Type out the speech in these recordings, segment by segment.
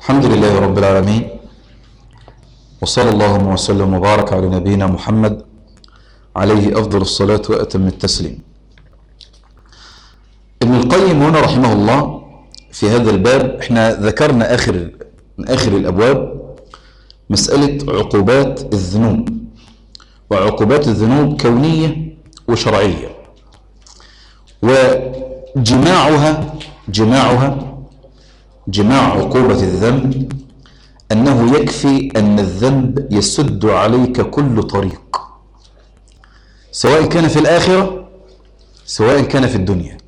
الحمد لله رب العالمين وصلى اللهم وسلم وبارك على نبينا محمد عليه أفضل الصلاة وأتم التسليم ابن القيم هنا رحمه الله في هذا الباب احنا ذكرنا آخر من آخر الأبواب مسألة عقوبات الذنوب وعقوبات الذنوب كونية وشرعية وجماعها جماعها جماع عقوبة الذنب أنه يكفي أن الذنب يسد عليك كل طريق سواء كان في الآخرة سواء كان في الدنيا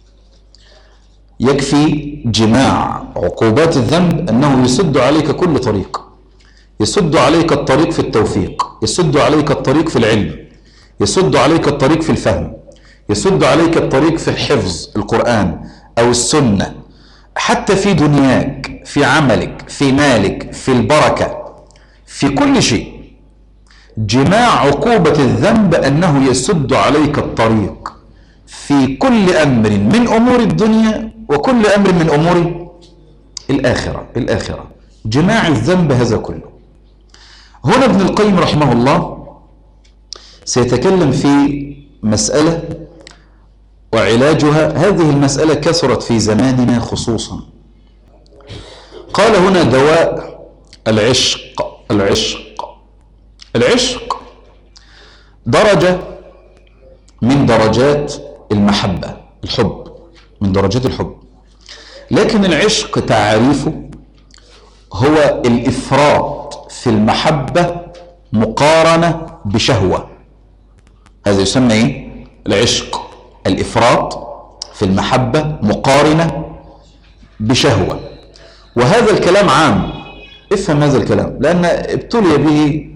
يكفي جماع عقوبات الذنب أنه يسد عليك كل طريق يسد عليك الطريق في التوفيق يسد عليك الطريق في العلم يسد عليك الطريق في الفهم يسد عليك الطريق في حفظ القرآن أو السنة حتى في دنياك في عملك في مالك في البركة في كل شيء جماع عقوبة الذنب أنه يسد عليك الطريق في كل أمر من أمور الدنيا وكل أمر من أمور الآخرة الآخرة جماع الذنب هذا كله هنا ابن القيم رحمه الله سيتكلم في مسألة وعلاجها هذه المسألة كثرت في زماننا خصوصا قال هنا دواء العشق العشق العشق درجة من درجات المحبة الحب من درجات الحب لكن العشق تعريفه هو الإفراط في المحبة مقارنة بشهوة هذا يسمى ايه العشق الإفراط في المحبة مقارنة بشهوة وهذا الكلام عام افهم هذا الكلام لأن ابتلي به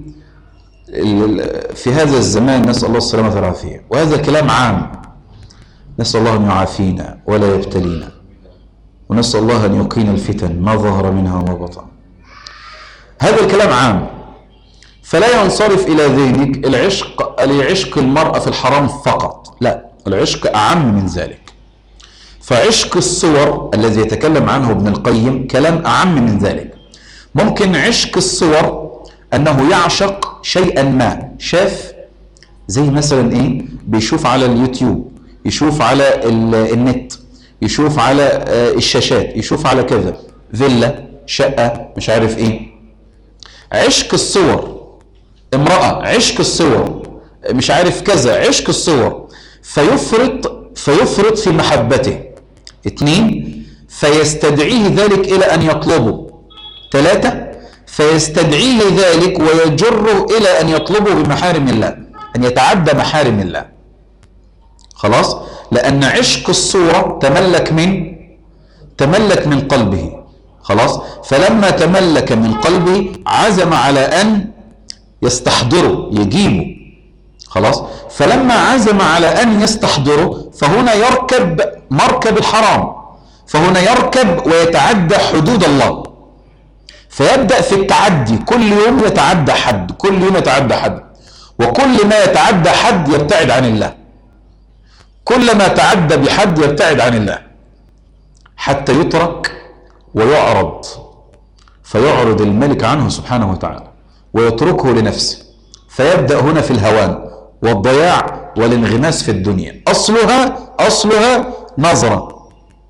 في هذا الزمان نسأل الله السلامة والعافية وهذا الكلام عام نسأل الله أن يعافينا ولا يبتلينا ونسأل الله أن يقينا الفتن ما ظهر منها وما بطن هذا الكلام عام فلا ينصرف إلى ذهنك العشق لعشق المرأة في الحرام فقط لا العشق أعم من ذلك فعشق الصور الذي يتكلم عنه ابن القيم كلام أعم من ذلك ممكن عشق الصور أنه يعشق شيئا ما شاف زي مثلا إيه بيشوف على اليوتيوب يشوف على النت يشوف على الشاشات يشوف على كذا فيلا شقة مش عارف إيه عشق الصور امرأة عشق الصور مش عارف كذا عشق الصور فيفرط فيفرط في محبته اثنين فيستدعيه ذلك إلى أن يطلبه ثلاثة فيستدعيه ذلك ويجره إلى أن يطلبه بمحارم الله أن يتعدى محارم الله خلاص لأن عشق الصورة تملك من تملك من قلبه خلاص فلما تملك من قلبه عزم على أن يستحضره يجيبه خلاص فلما عزم على أن يستحضره فهنا يركب مركب الحرام فهنا يركب ويتعدى حدود الله فيبدأ في التعدي كل يوم يتعدى حد كل يوم يتعدى حد وكل ما يتعدى حد يبتعد عن الله كل ما تعدى بحد يبتعد عن الله حتى يترك ويعرض فيعرض الملك عنه سبحانه وتعالى ويتركه لنفسه فيبدأ هنا في الهوان والضياع والانغماس في الدنيا أصلها أصلها نظرة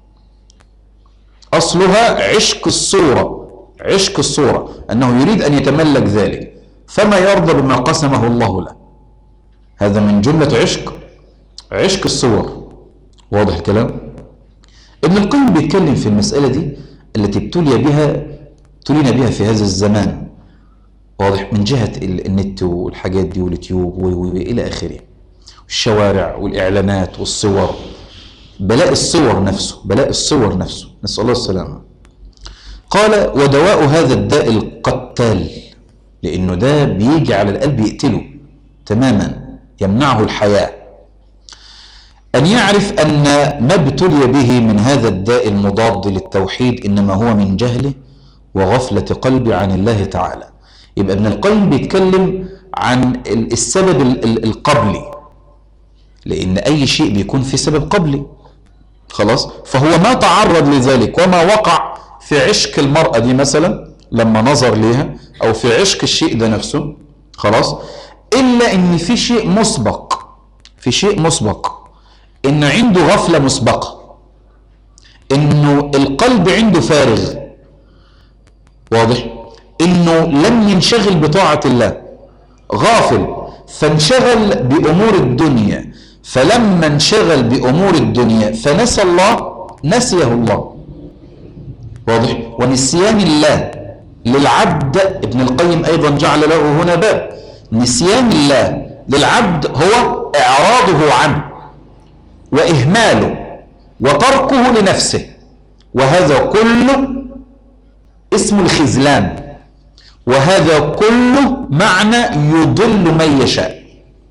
أصلها عشق الصورة عشق الصورة أنه يريد أن يتملك ذلك فما يرضى بما قسمه الله له هذا من جملة عشق عشق الصور واضح الكلام ابن القيم بيتكلم في المسألة دي التي ابتلي بها ابتلينا بها في هذا الزمان واضح من جهة النت والحاجات دي واليوتيوب وإلى آخره الشوارع والإعلانات والصور بلاء الصور نفسه بلاء الصور نفسه نسأل الله السلامة قال ودواء هذا الداء القتال لأنه ده بيجي على القلب يقتله تماما يمنعه الحياة أن يعرف أن ما ابتلي به من هذا الداء المضاد للتوحيد إنما هو من جهله وغفلة قلبه عن الله تعالى يبقى ابن القيم بيتكلم عن السبب القبلي لأن أي شيء بيكون في سبب قبلي خلاص فهو ما تعرض لذلك وما وقع في في عشق المرأة دي مثلا لما نظر ليها او في عشق الشيء ده نفسه خلاص الا ان في شيء مسبق في شيء مسبق ان عنده غفلة مسبقة انه القلب عنده فارغ واضح انه لم ينشغل بطاعة الله غافل فانشغل بامور الدنيا فلما انشغل بامور الدنيا فنسى الله نسيه الله واضح ونسيان الله للعبد ابن القيم ايضا جعل له هنا باب نسيان الله للعبد هو اعراضه عنه واهماله وتركه لنفسه وهذا كله اسم الخذلان وهذا كله معنى يضل من يشاء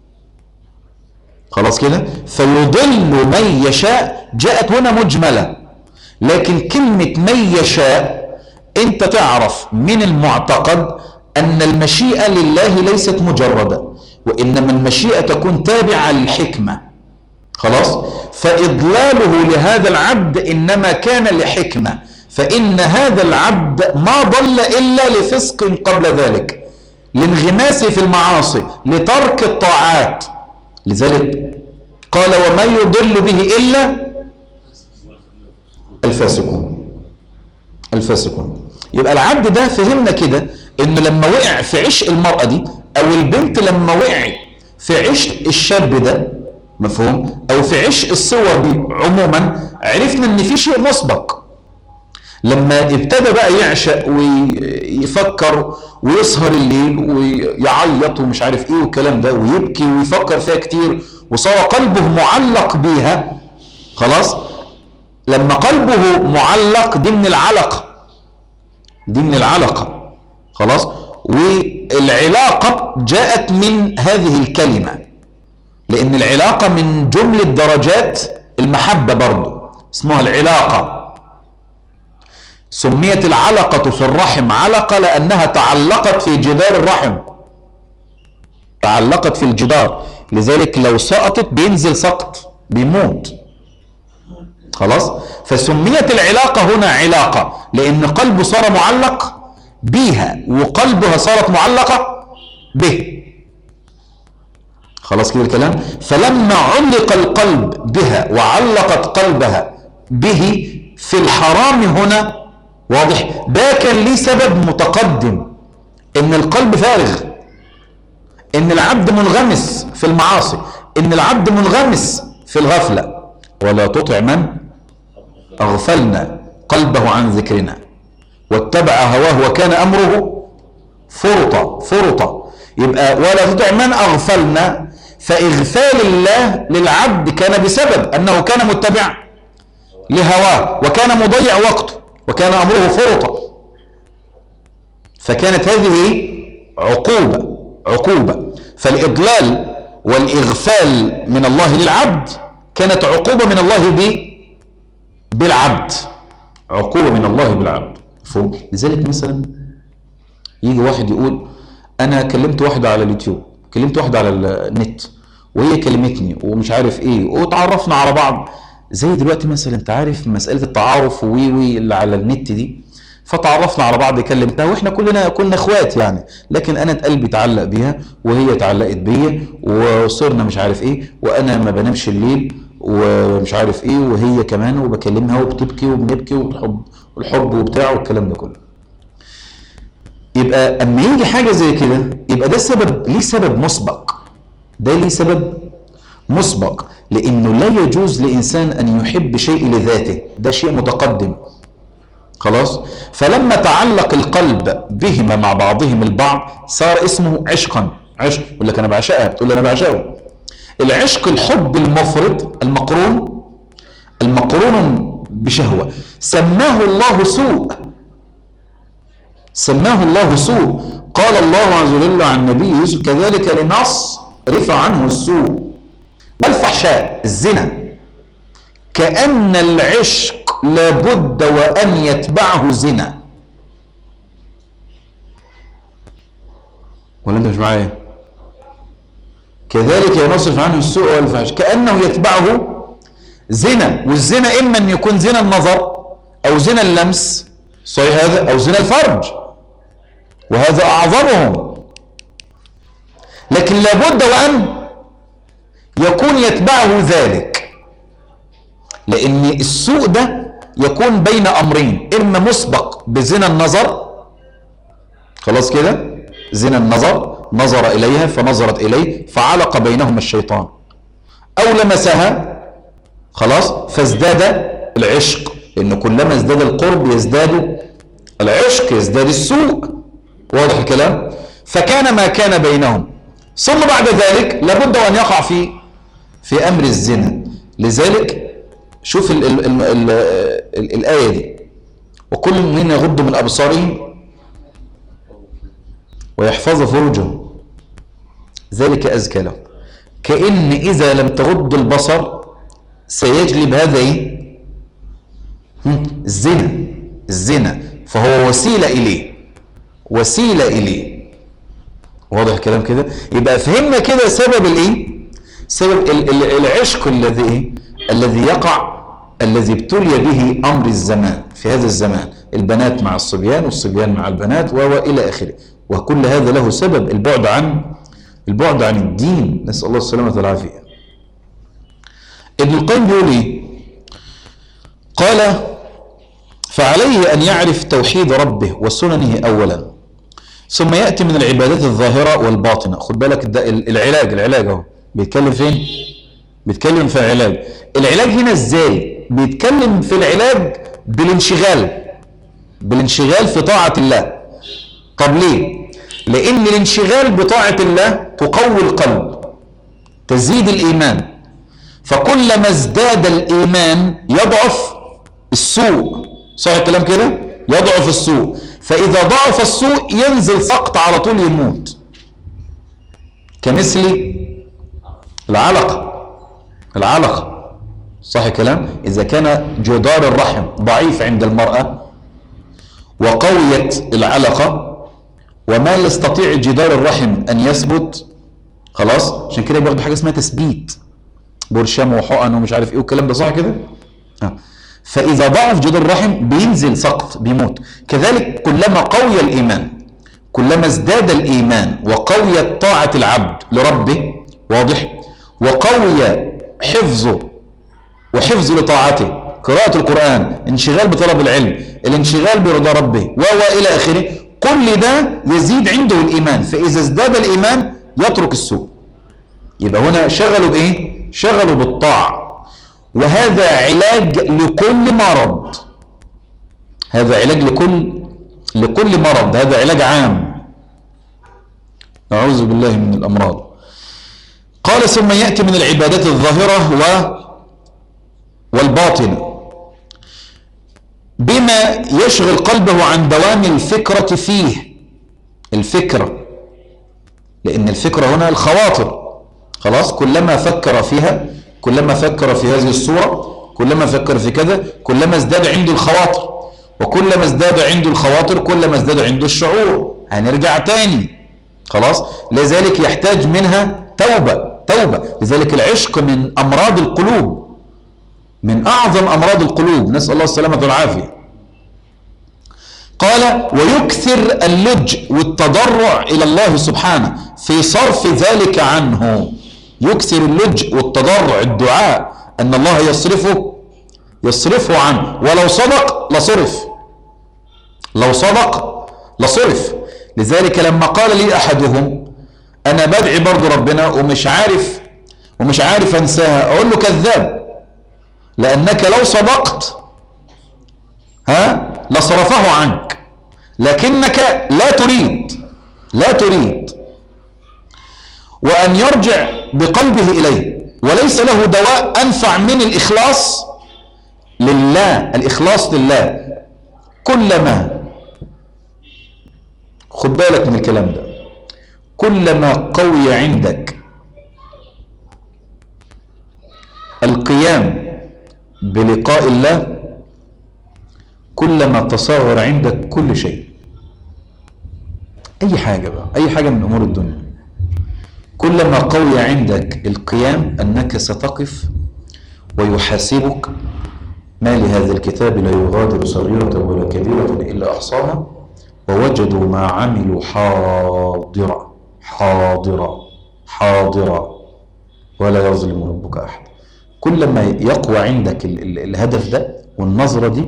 خلاص كده فيضل من يشاء جاءت هنا مجملة لكن كلمة من يشاء انت تعرف من المعتقد ان المشيئة لله ليست مجردة وانما المشيئة تكون تابعة للحكمة خلاص فإضلاله لهذا العبد إنما كان لحكمة فإن هذا العبد ما ضل إلا لفسق قبل ذلك لانغماسه في المعاصي لترك الطاعات لذلك قال وما يضل به إلا الفاسقون الفاسقون يبقى العبد ده فهمنا كده إن لما وقع في عشق المرأة دي أو البنت لما وقع في عشق الشاب ده مفهوم او في عشق الصور دي عموما عرفنا ان في شيء مسبق لما ابتدى بقى يعشق ويفكر ويسهر الليل ويعيط ومش عارف ايه والكلام ده ويبكي ويفكر فيها كتير وصار قلبه معلق بيها خلاص لما قلبه معلق دي من العلقة دي من العلقة خلاص والعلاقة جاءت من هذه الكلمة لأن العلاقة من جملة درجات المحبة برضو اسمها العلاقة سميت العلقة في الرحم علقة لأنها تعلقت في جدار الرحم تعلقت في الجدار لذلك لو سقطت بينزل سقط بيموت خلاص فسميت العلاقة هنا علاقة لأن قلبه صار معلق بيها وقلبها صارت معلقة به خلاص كده الكلام فلما علق القلب بها وعلقت قلبها به في الحرام هنا واضح ده كان ليه سبب متقدم ان القلب فارغ ان العبد منغمس في المعاصي ان العبد منغمس في الغفلة ولا تطع من اغفلنا قلبه عن ذكرنا واتبع هواه وكان امره فرطة فرطة يبقى ولا تطع من اغفلنا فإغفال الله للعبد كان بسبب أنه كان متبع لهواه وكان مضيع وقته وكان أمره فرطة فكانت هذه عقوبة عقوبة فالإضلال والإغفال من الله للعبد كانت عقوبة من الله ب بالعبد عقوبة من الله بالعبد فهم لذلك مثلا يجي واحد يقول أنا كلمت واحدة على اليوتيوب كلمت واحدة على النت وهي كلمتني ومش عارف ايه وتعرفنا على بعض زي دلوقتي مثلا انت عارف مسألة التعارف وي وي اللي على النت دي فتعرفنا على بعض كلمتها واحنا كلنا كنا اخوات يعني لكن انا قلبي اتعلق بيها وهي اتعلقت بيا وصرنا مش عارف ايه وانا ما بنامش الليل ومش عارف ايه وهي كمان وبكلمها وبتبكي وبنبكي وبحب الحب وبتاع والكلام ده كله يبقى اما يجي حاجه زي كده يبقى ده سبب ليه سبب مسبق ده ليه سبب مسبق لانه لا يجوز لانسان ان يحب شيء لذاته ده شيء متقدم خلاص فلما تعلق القلب بهما مع بعضهم البعض صار اسمه عشقا عشق يقول لك انا بعشقها تقول انا بعشقه العشق الحب المفرط المقرون المقرون بشهوه سماه الله سوء سماه الله سوء قال الله عز وجل عن النبي يوسف كذلك لنصرف عنه السوء والفحشاء الزنا كأن العشق لابد وأن يتبعه زنا ولا انت مش معايا كذلك ينصرف عنه السوء والفحش كأنه يتبعه زنا والزنا إما أن يكون زنا النظر أو زنا اللمس صحيح هذا أو زنا الفرج وهذا أعظمهم لكن لابد وأن يكون يتبعه ذلك لأن السوء ده يكون بين أمرين إما مسبق بزنا النظر خلاص كده زنا النظر نظر إليها فنظرت إليه فعلق بينهما الشيطان أو لمسها خلاص فازداد العشق لأنه كلما ازداد القرب يزداد العشق يزداد السوء واضح الكلام فكان ما كان بينهم ثم بعد ذلك لابد أن يقع في في أمر الزنا لذلك شوف ال ال ال ال ال الآية دي وكل المؤمنين يغضوا من أبصارهم ويحفظ فروجهم ذلك أزكى له كأن إذا لم تغض البصر سيجلب هذا إيه؟ هم؟ الزنا الزنا فهو وسيلة إليه وسيلة إليه واضح الكلام كده يبقى فهمنا كده سبب الإيه سبب ال- ال- العشق الذي إيه؟ الذي يقع الذي ابتلي به أمر الزمان في هذا الزمان البنات مع الصبيان والصبيان مع البنات و إلى آخره وكل هذا له سبب البعد عن البعد عن الدين نسأل الله السلامة والعافية ابن القيم بيقول ايه قال فعليه أن يعرف توحيد ربه وسننه أولا ثم يأتي من العبادات الظاهرة والباطنة خد بالك ده العلاج العلاج اهو بيتكلم فين بيتكلم في العلاج العلاج هنا ازاي بيتكلم في العلاج بالانشغال بالانشغال في طاعة الله طب ليه لان الانشغال بطاعة الله تقوي القلب تزيد الايمان فكلما ازداد الايمان يضعف السوء صح الكلام كده يضعف السوء فاذا ضعف السوء ينزل سقط على طول يموت كمثل العلقة العلقة صح الكلام إذا كان جدار الرحم ضعيف عند المرأة وقويت العلقة وما يستطيع جدار الرحم أن يثبت خلاص عشان كده بياخدوا حاجة اسمها تثبيت برشام وحقن ومش عارف ايه والكلام ده صح كده آه. فإذا ضعف جدار الرحم بينزل سقط بيموت كذلك كلما قوي الإيمان كلما ازداد الإيمان وقويت طاعة العبد لربه واضح وقوي حفظه وحفظ لطاعته قراءة القرآن انشغال بطلب العلم الانشغال برضا ربه و إلى آخره كل ده يزيد عنده الإيمان فإذا ازداد الإيمان يترك السوء يبقى هنا شغلوا بإيه؟ شغلوا بالطاعة وهذا علاج لكل مرض هذا علاج لكل لكل مرض هذا علاج عام أعوذ بالله من الأمراض قال ثم يأتي من العبادات الظاهرة و والباطنة بما يشغل قلبه عن دوام الفكرة فيه الفكرة لأن الفكرة هنا الخواطر خلاص كلما فكر فيها كلما فكر في هذه الصورة كلما فكر في كذا كلما ازداد عنده الخواطر وكلما ازداد عنده الخواطر كلما ازداد عنده الشعور هنرجع تاني خلاص لذلك يحتاج منها توبة توبة لذلك العشق من أمراض القلوب من أعظم أمراض القلوب نسأل الله السلامة والعافية قال ويكثر اللج والتضرع إلى الله سبحانه في صرف ذلك عنه يكثر اللج والتضرع الدعاء أن الله يصرفه يصرفه عنه ولو صدق لصرف لو صدق لصرف لذلك لما قال لي أحدهم أنا بدعي برضو ربنا ومش عارف ومش عارف أنساها أقول له كذاب لأنك لو صدقت ها لصرفه عنك لكنك لا تريد لا تريد وأن يرجع بقلبه إليه وليس له دواء أنفع من الإخلاص لله الإخلاص لله كلما خد بالك من الكلام ده كلما قوي عندك القيام بلقاء الله كلما تصاغر عندك كل شيء أي حاجة بقى أي حاجة من أمور الدنيا كلما قوي عندك القيام أنك ستقف ويحاسبك ما لهذا الكتاب لا يغادر صغيرة ولا كبيرة إلا أحصاها ووجدوا ما عملوا حاضرا حاضرا حاضرا ولا يظلم ربك أحد كل ما يقوى عندك ال ال الهدف ده والنظرة دي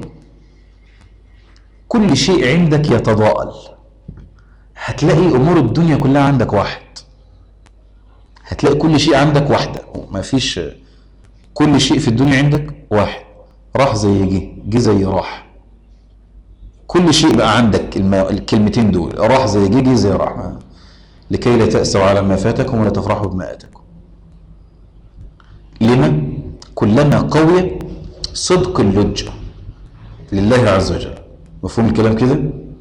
كل شيء عندك يتضاءل هتلاقي أمور الدنيا كلها عندك واحد هتلاقي كل شيء عندك واحدة ما فيش كل شيء في الدنيا عندك واحد راح زي جه جه زي راح كل شيء بقى عندك الم- الكلمتين دول راح زي جه جه زي راح لكي لا تأسوا على ما فاتكم ولا تفرحوا بما آتاكم لما كلما قوي صدق اللجة لله عز وجل مفهوم الكلام كده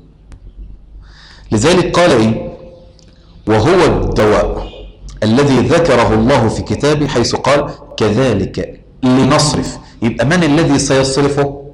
لذلك قال ايه وهو الدواء الذي ذكره الله في كتابه حيث قال كذلك لنصرف يبقى من الذي سيصرفه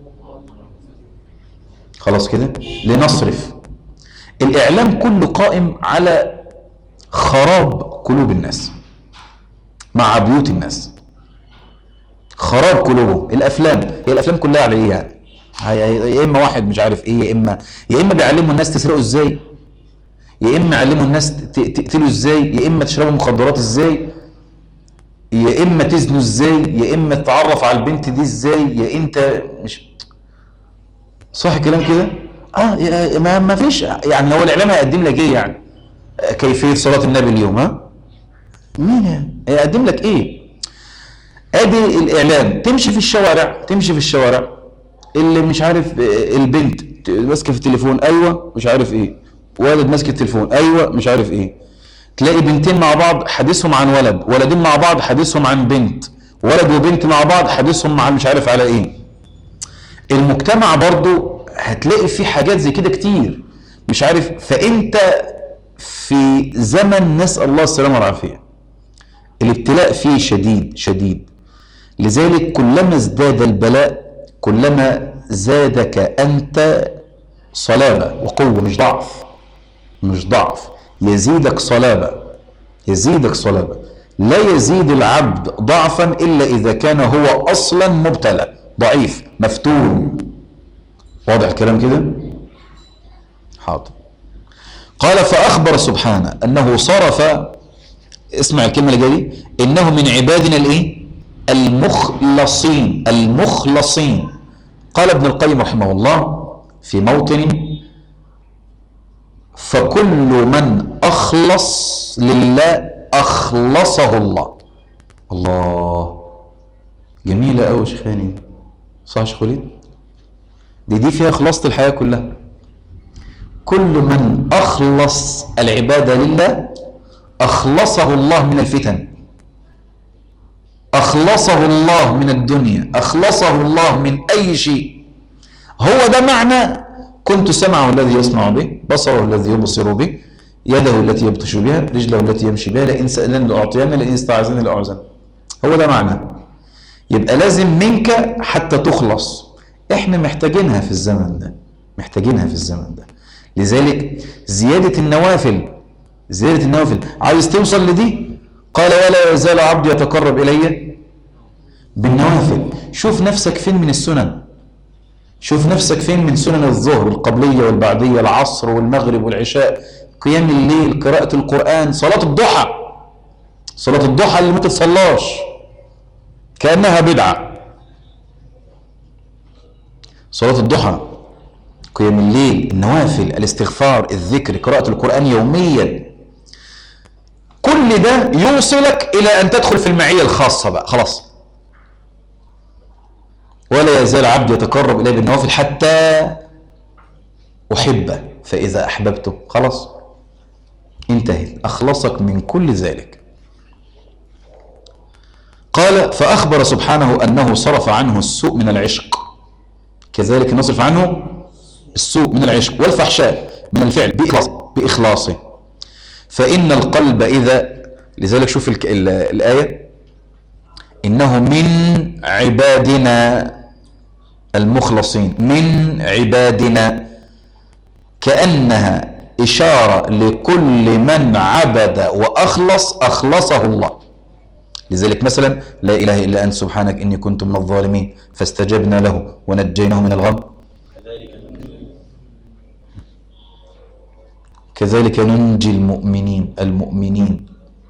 خلاص كده لنصرف الإعلام كله قائم على خراب قلوب الناس مع بيوت الناس خراب قلوبهم الافلام هي الافلام كلها على ايه يعني هي- يا اما واحد مش عارف ايه يا اما يا اما بيعلموا الناس تسرقوا ازاي يا اما يعلموا الناس ت- تقتلوا ازاي يا اما تشربوا مخدرات ازاي يا اما تزنوا ازاي يا اما تتعرف على البنت دي ازاي يا انت مش صح الكلام كده اه يا- ما ما فيش يعني هو الاعلام هيقدم لك ايه يعني آه، كيفيه صلاه النبي اليوم ها مين يعني؟ هيقدم لك ايه ادي الاعلام تمشي في الشوارع تمشي في الشوارع اللي مش عارف آه، البنت ت- ماسكه في التليفون ايوه مش عارف ايه ولد ماسك التليفون ايوه مش عارف ايه تلاقي بنتين مع بعض حديثهم عن ولد ولدين مع بعض حديثهم عن بنت ولد وبنت مع بعض حديثهم عن مش عارف على ايه المجتمع برضو هتلاقي فيه حاجات زي كده كتير مش عارف فانت في زمن نسال الله السلامه والعافيه الابتلاء فيه شديد شديد لذلك كلما ازداد البلاء كلما زادك انت صلابه وقوه مش ضعف مش ضعف يزيدك صلابه يزيدك صلابه لا يزيد العبد ضعفا الا اذا كان هو اصلا مبتلى ضعيف مفتون واضح الكلام كده حاضر قال فاخبر سبحانه انه صرف اسمع الكلمه اللي جايه دي انه من عبادنا الايه المخلصين المخلصين قال ابن القيم رحمه الله في موطن فكل من اخلص لله اخلصه الله الله جميله قوي شيخاني صح يا شيخ وليد دي دي فيها خلاصه الحياه كلها كل من اخلص العباده لله أخلصه الله من الفتن أخلصه الله من الدنيا أخلصه الله من أي شيء هو ده معنى كنت سمعه الذي يسمع به بصره الذي يبصر به يده التي يبطش بها رجله التي يمشي بها لئن سألني لأعطينا لئن استعاذني لأعزن هو ده معنى يبقى لازم منك حتى تخلص احنا محتاجينها في الزمن ده محتاجينها في الزمن ده لذلك زيادة النوافل زيادة النوافل عايز توصل لدي قال ولا يزال عبدي يتقرب إلي بالنوافل شوف نفسك فين من السنن شوف نفسك فين من سنن الظهر القبلية والبعدية العصر والمغرب والعشاء قيام الليل قراءة القرآن صلاة الضحى صلاة الضحى اللي ما تتصلاش كأنها بدعة صلاة الضحى قيام الليل النوافل الاستغفار الذكر قراءة القرآن يوميا كل ده يوصلك إلى أن تدخل في المعية الخاصة بقى خلاص ولا يزال عبد يتقرب إليه بالنوافل حتى أحبه فإذا أحببته خلاص انتهت أخلصك من كل ذلك قال فأخبر سبحانه أنه صرف عنه السوء من العشق كذلك نصرف عنه السوء من العشق والفحشاء من الفعل بإخلاص بإخلاصه فإن القلب إذا لذلك شوف الك... ال... الآية إنه من عبادنا المخلصين من عبادنا كأنها إشارة لكل من عبد وأخلص أخلصه الله لذلك مثلا لا إله إلا أنت سبحانك إني كنت من الظالمين فاستجبنا له ونجيناه من الغم كذلك ننجي المؤمنين المؤمنين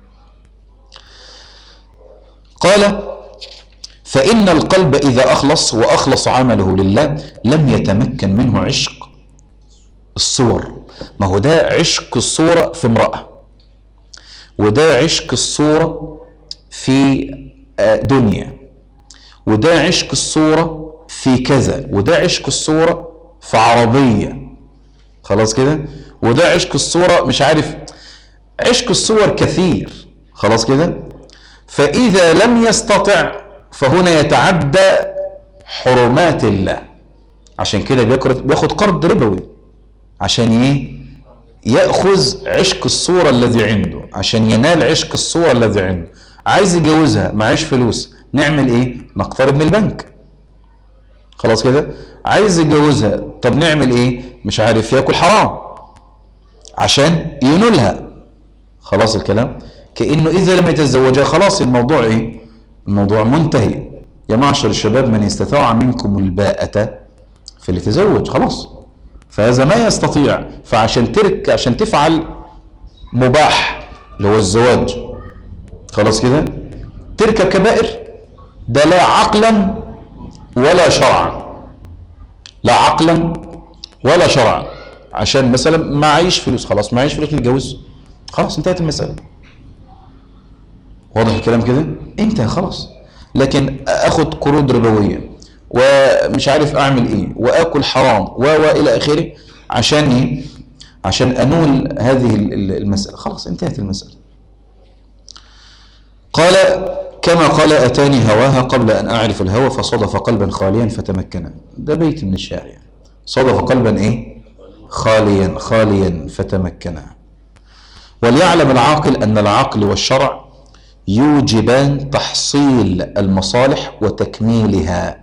قال فإن القلب إذا أخلص وأخلص عمله لله لم يتمكن منه عشق الصور ما هو ده عشق الصورة في امرأة وده عشق الصورة في آه، دنيا وده عشق الصورة في كذا وده عشق الصورة في عربية خلاص كده وده عشق الصورة مش عارف عشق الصور كثير خلاص كده فإذا لم يستطع فهنا يتعدى حرمات الله عشان كده بيقرض- بياخد قرض ربوي عشان ايه ياخذ عشق الصوره الذي عنده عشان ينال عشق الصوره الذي عنده عايز يجوزها معيش فلوس نعمل ايه نقترض من البنك خلاص كده عايز يتجوزها طب نعمل ايه مش عارف ياكل حرام عشان ينولها خلاص الكلام كانه اذا لم يتزوجها خلاص الموضوع ايه الموضوع منتهي يا معشر الشباب من استطاع منكم الباءة فليتزوج خلاص فهذا ما يستطيع فعشان ترك عشان تفعل مباح اللي هو الزواج خلاص كده تركب كبائر ده لا عقلا ولا شرعا لا عقلا ولا شرعا عشان مثلا معيش فلوس خلاص معيش فلوس نتجوز خلاص انتهت المسألة واضح الكلام كده انتهى خلاص لكن اخد قروض ربويه ومش عارف اعمل ايه واكل حرام و والى اخره عشان ايه عشان انول هذه ال- ال- المساله خلاص انتهت المساله قال كما قال اتاني هواها قبل ان اعرف الهوى فصدف قلبا خاليا فتمكنا ده بيت من الشعر يعني صدف قلبا ايه خاليا خاليا فتمكنا وليعلم العاقل ان العقل والشرع يوجبان تحصيل المصالح وتكميلها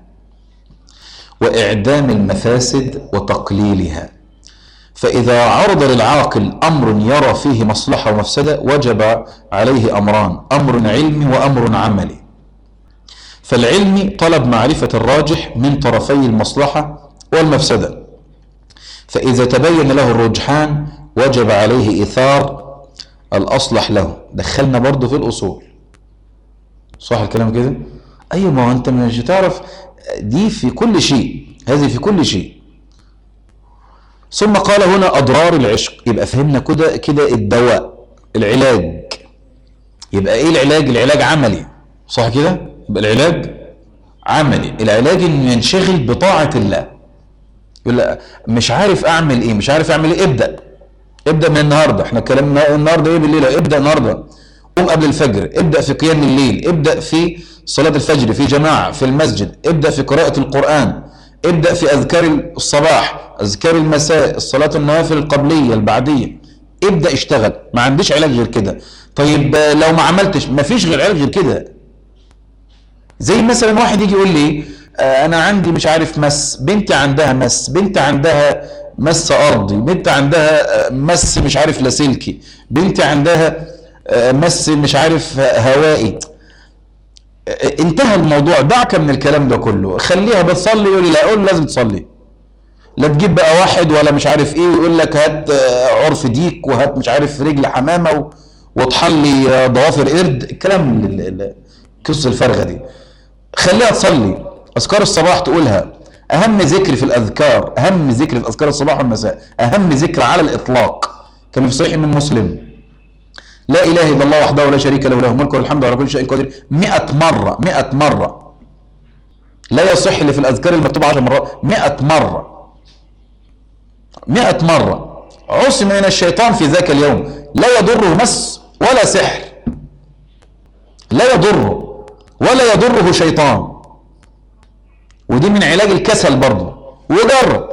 واعدام المفاسد وتقليلها فاذا عرض للعاقل امر يرى فيه مصلحه ومفسده وجب عليه امران امر علمي وامر عملي فالعلمي طلب معرفه الراجح من طرفي المصلحه والمفسده فاذا تبين له الرجحان وجب عليه ايثار الاصلح له دخلنا برضه في الاصول صح الكلام كده ايوه ما هو انت مش هتعرف دي في كل شيء هذه في كل شيء ثم قال هنا اضرار العشق يبقى فهمنا كده كده الدواء العلاج يبقى ايه العلاج العلاج عملي صح كده يبقى العلاج عملي العلاج انه ينشغل بطاعه الله يقول لا مش عارف اعمل ايه مش عارف اعمل ايه ابدا ابدا من النهارده احنا كلامنا النهارده ايه بالليل ابدا النهارده قوم قبل الفجر ابدا في قيام الليل ابدا في صلاه الفجر في جماعه في المسجد ابدا في قراءه القران ابدا في اذكار الصباح اذكار المساء الصلاه النوافل القبليه البعديه ابدا اشتغل ما عنديش علاج غير كده طيب آه، لو ما عملتش ما فيش غير علاج غير كده زي مثلا واحد يجي يقول لي آه، انا عندي مش عارف مس بنتي عندها مس بنتي عندها مس ارضي بنتي عندها آه، مس مش عارف لاسلكي بنتي عندها آه، مس مش عارف آه، هوائي آه، انتهى الموضوع دعك من الكلام ده كله خليها بتصلي يقول لي لا اقول لازم تصلي لا تجيب بقى واحد ولا مش عارف ايه ويقول لك هات آه، عرف ديك وهات مش عارف رجل حمامه و- واطحن آه، ضوافر قرد الكلام ال- ال- القصه الفارغه دي خليها تصلي اذكار الصباح تقولها اهم ذكر في الاذكار اهم ذكر في اذكار الصباح والمساء اهم ذكر على الاطلاق كان في صحيح من مسلم لا اله الا الله وحده لا شريك له له الملك والحمد على كل شيء قدير 100 مره 100 مره لا يصح اللي في الاذكار المكتوبه 10 مرات 100 مره 100 مره عصم من الشيطان في ذاك اليوم لا يضره مس ولا سحر لا يضره ولا يضره شيطان ودي من علاج الكسل برضه وجرب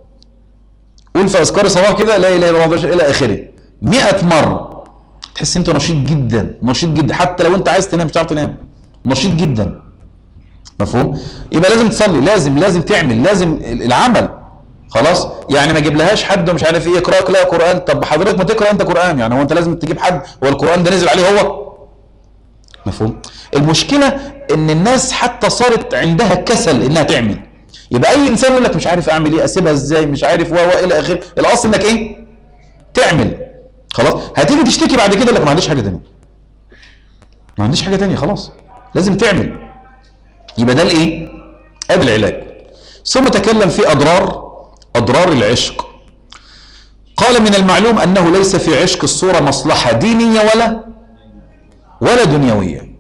قول في اذكار الصباح كده لا اله الا الله الى اخره 100 مره تحس انت نشيط جدا نشيط جدا حتى لو انت عايز تنام مش هتعرف تنام نشيط جدا مفهوم يبقى لازم تصلي لازم لازم تعمل لازم العمل خلاص يعني ما اجيبلهاش حد ومش عارف ايه يقراك لا قران طب حضرتك ما تقرا انت قران يعني هو انت لازم تجيب حد هو القران ده نزل عليه هو مفهوم المشكلة ان الناس حتى صارت عندها كسل انها تعمل يبقى اي انسان يقول لك مش عارف اعمل ايه اسيبها ازاي مش عارف و و الى اخره الاصل انك ايه تعمل خلاص هتيجي تشتكي بعد كده لك ما عنديش حاجه ثانيه ما عنديش حاجه ثانيه خلاص لازم تعمل يبقى ده الايه ادي العلاج ثم تكلم في اضرار اضرار العشق قال من المعلوم انه ليس في عشق الصوره مصلحه دينيه ولا ولا دنيويه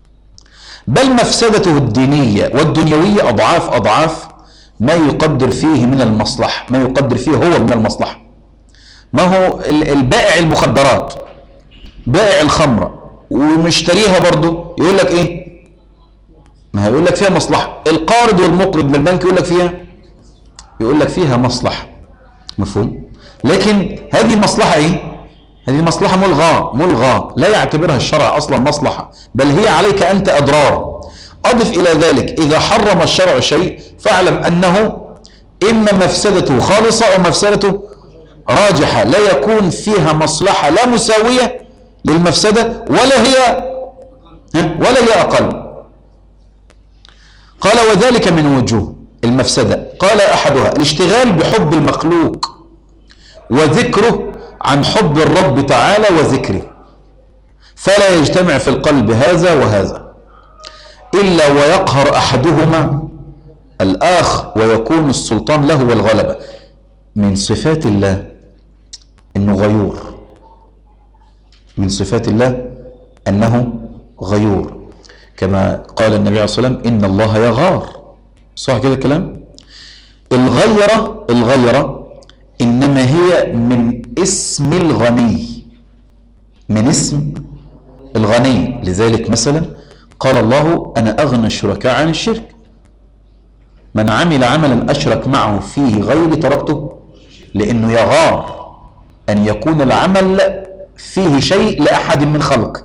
بل مفسدته الدينيه والدنيويه اضعاف اضعاف ما يقدر فيه من المصلحه ما يقدر فيه هو من المصلحه ما هو ال- البائع المخدرات بائع الخمره ومشتريها برضه يقول لك ايه ما هيقول لك فيها مصلحه القارض والمقرض من البنك يقول لك فيها يقول لك فيها مصلحه مفهوم لكن هذه مصلحه ايه هذه مصلحه ملغاه ملغاه لا يعتبرها الشرع اصلا مصلحه بل هي عليك انت اضرار اضف الى ذلك اذا حرم الشرع شيء فاعلم انه اما مفسدته خالصه او مفسدته راجحه لا يكون فيها مصلحه لا مساويه للمفسده ولا هي ها؟ ولا هي اقل قال وذلك من وجوه المفسده قال احدها الاشتغال بحب المخلوق وذكره عن حب الرب تعالى وذكره فلا يجتمع في القلب هذا وهذا إلا ويقهر أحدهما الآخر ويكون السلطان له والغلبة من صفات الله أنه غيور من صفات الله أنه غيور كما قال النبي عليه الصلاة والسلام إن الله يغار صح كده الكلام الغيرة الغيرة إنما هي من اسم الغني من اسم الغني لذلك مثلا قال الله أنا أغنى الشركاء عن الشرك من عمل عملا أشرك معه فيه غيري تركته لأنه يغار أن يكون العمل فيه شيء لأحد من خلق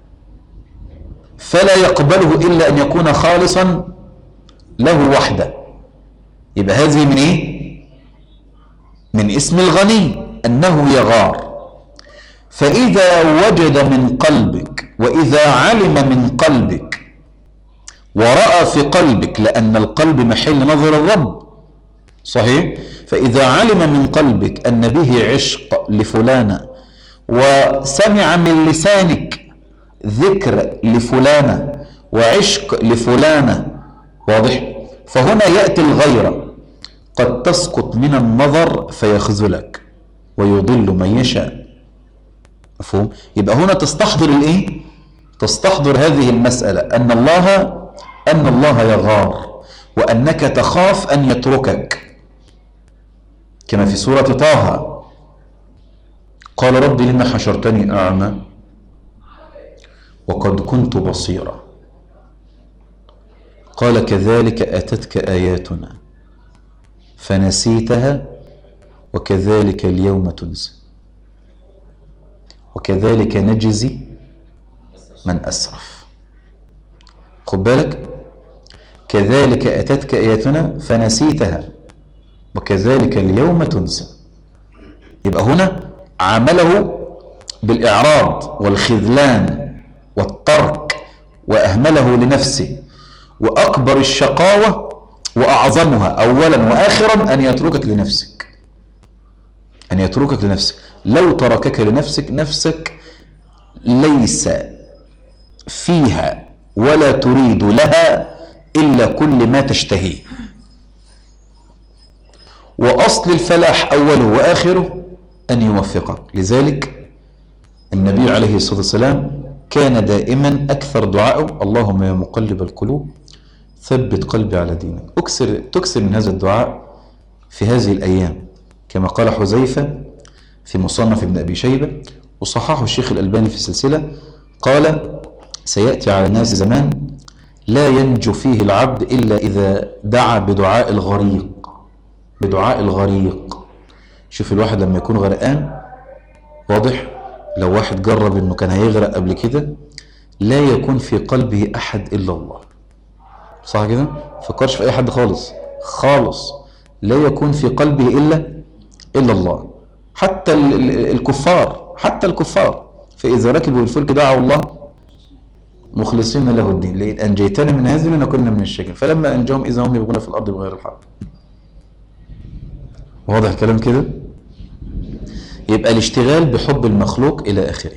فلا يقبله إلا أن يكون خالصا له وحده يبقى هذه من إيه؟ من اسم الغني أنه يغار فإذا وجد من قلبك وإذا علم من قلبك ورأى في قلبك لأن القلب محل نظر الرب صحيح فإذا علم من قلبك أن به عشق لفلانة وسمع من لسانك ذكر لفلانة وعشق لفلانة واضح فهنا يأتي الغيرة قد تسقط من النظر فيخذلك ويضل من يشاء مفهوم يبقى هنا تستحضر الايه تستحضر هذه المسألة أن الله أن الله يغار وأنك تخاف أن يتركك كما في سورة طه قال رب لما حشرتني أعمى وقد كنت بصيرا قال كذلك أتتك آياتنا فنسيتها وكذلك اليوم تنسى وكذلك نجزي من أسرف خد بالك كذلك أتتك آياتنا فنسيتها وكذلك اليوم تنسى يبقى هنا عمله بالإعراض والخذلان والترك وأهمله لنفسه وأكبر الشقاوة وأعظمها أولا وآخرا أن يتركك لنفسك أن يتركك لنفسك لو تركك لنفسك نفسك ليس فيها ولا تريد لها إلا كل ما تشتهيه وأصل الفلاح أوله وآخره أن يوفقك لذلك النبي عليه الصلاة والسلام كان دائما أكثر دعائه اللهم يا مقلب القلوب ثبت قلبي على دينك أكثر تكثر من هذا الدعاء في هذه الأيام كما قال حذيفة في مصنف ابن أبي شيبة وصححه الشيخ الألباني في السلسلة قال سيأتي على الناس زمان لا ينجو فيه العبد إلا إذا دعا بدعاء الغريق بدعاء الغريق شوف الواحد لما يكون غرقان واضح لو واحد جرب انه كان هيغرق قبل كده لا يكون في قلبه احد الا الله صح كده فكرش في اي حد خالص خالص لا يكون في قلبه الا الا الله حتى ال- ال- الكفار حتى الكفار فاذا ركبوا الفلك دعوا الله مخلصين له الدين لئن أنجيتنا من هذه لنكن من الشاكرين فلما أنجاهم إذا هم يبغون في الأرض بغير الحق واضح الكلام كده يبقى الاشتغال بحب المخلوق إلى آخره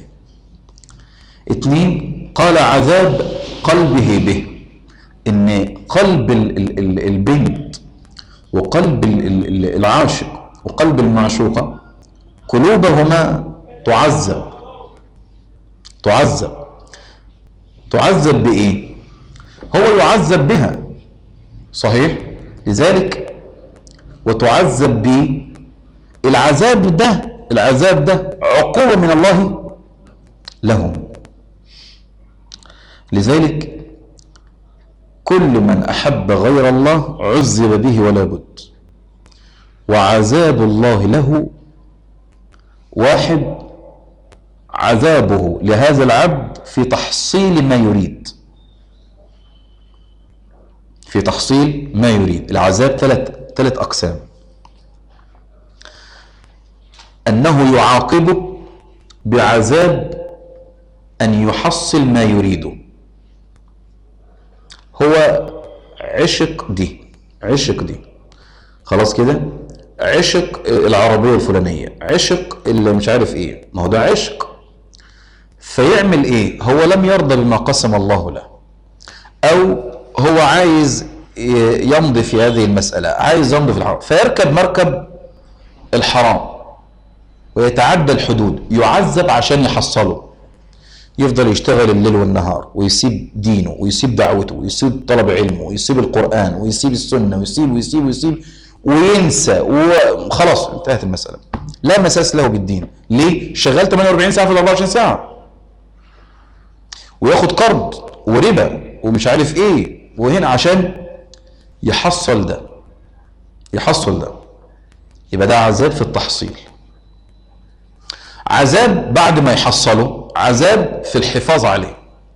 اتنين قال عذاب قلبه به ان قلب ال- ال- ال- البنت وقلب ال- ال- ال- العاشق وقلب المعشوقة قلوبهما تعذب تعذب تعذب بإيه هو يعذب بها صحيح لذلك وتعذب ب العذاب ده العذاب ده عقوبة من الله لهم لذلك كل من أحب غير الله عذب به ولا بد وعذاب الله له واحد عذابه لهذا العبد في تحصيل ما يريد في تحصيل ما يريد العذاب ثلاث ثلاث أقسام أنه يعاقبه بعذاب أن يحصل ما يريده هو عشق دي عشق دي خلاص كده عشق العربية الفلانية عشق اللي مش عارف ايه ما هو ده عشق فيعمل ايه هو لم يرضى بما قسم الله له او هو عايز يمضي في هذه المسألة عايز يمضي في الحرام فيركب مركب الحرام ويتعدى الحدود يعذب عشان يحصله يفضل يشتغل الليل والنهار ويسيب دينه ويسيب دعوته ويسيب طلب علمه ويسيب القرآن ويسيب السنة ويسيب ويسيب ويسيب وينسى وخلاص انتهت المسألة لا مساس له بالدين ليه؟ شغال 48 ساعة في ال 24 ساعة وياخد قرض وربا ومش عارف ايه وهنا عشان يحصل ده يحصل ده يبقى ده عذاب في التحصيل عذاب بعد ما يحصله عذاب في الحفاظ عليه